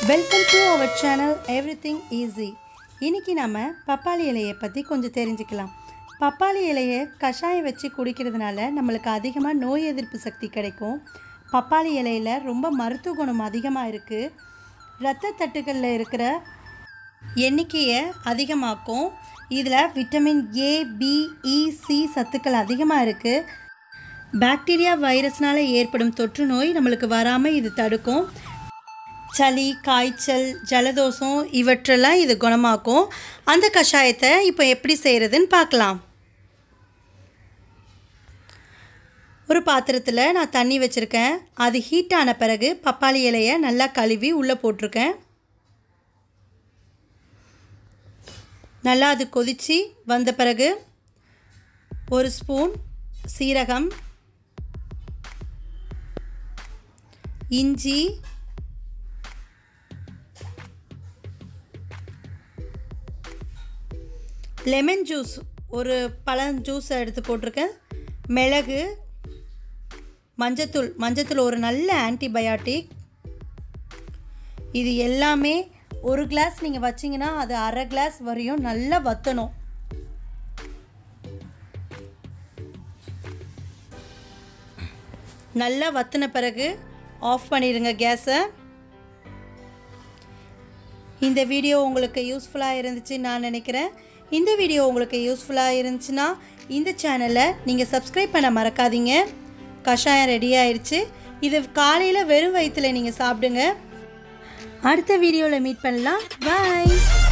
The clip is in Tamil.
welcome to our channel everything easy இன்றைக்கி நம்ம பப்பாளி இலையை பற்றி கொஞ்சம் தெரிஞ்சுக்கலாம் பப்பாளி இலையை கஷாயம் வச்சு குடிக்கிறதுனால நம்மளுக்கு அதிகமாக நோய் எதிர்ப்பு சக்தி கிடைக்கும் பப்பாளி இலையில் ரொம்ப மருத்துவ குணம் அதிகமாக இருக்குது இரத்த தட்டுகளில் இருக்கிற எண்ணிக்கையை அதிகமாக்கும் இதில் vitamin A B E C சத்துக்கள் அதிகமாக இருக்குது பாக்டீரியா வைரஸ்னால் ஏற்படும் தொற்று நோய் நம்மளுக்கு வராமல் இது தடுக்கும் சளி காய்ச்சல் ஜலதோஷம் இவற்றெல்லாம் இது குணமாக்கும் அந்த கஷாயத்தை இப்போ எப்படி செய்கிறதுன்னு பார்க்கலாம் ஒரு பாத்திரத்தில் நான் தண்ணி வச்சுருக்கேன் அது ஹீட் ஆன பிறகு பப்பாளி இலையை நல்லா கழுவி உள்ளே போட்டிருக்கேன் நல்லா அது கொதித்து வந்த பிறகு ஒரு ஸ்பூன் சீரகம் இஞ்சி லெமன் ஜூஸ் ஒரு பழம் ஜூஸை எடுத்து போட்டிருக்கேன் மிளகு மஞ்சத்தூள் மஞ்சத்தூள் ஒரு நல்ல ஆன்டிபயாட்டிக் இது எல்லாமே ஒரு கிளாஸ் நீங்கள் வச்சிங்கன்னா அது அரை கிளாஸ் வரையும் நல்லா வற்றணும் நல்லா வற்றின பிறகு ஆஃப் பண்ணிடுங்க கேஸை இந்த வீடியோ உங்களுக்கு யூஸ்ஃபுல்லாக இருந்துச்சு நான் நினைக்கிறேன் இந்த வீடியோ உங்களுக்கு யூஸ்ஃபுல்லாக இருந்துச்சுன்னா இந்த சேனலை நீங்கள் சப்ஸ்கிரைப் பண்ண மறக்காதீங்க கஷாயம் ரெடி ஆயிடுச்சு இது காலையில் வெறும் வயிற்றில் நீங்கள் சாப்பிடுங்க அடுத்த வீடியோவில் மீட் பண்ணலாம் பாய்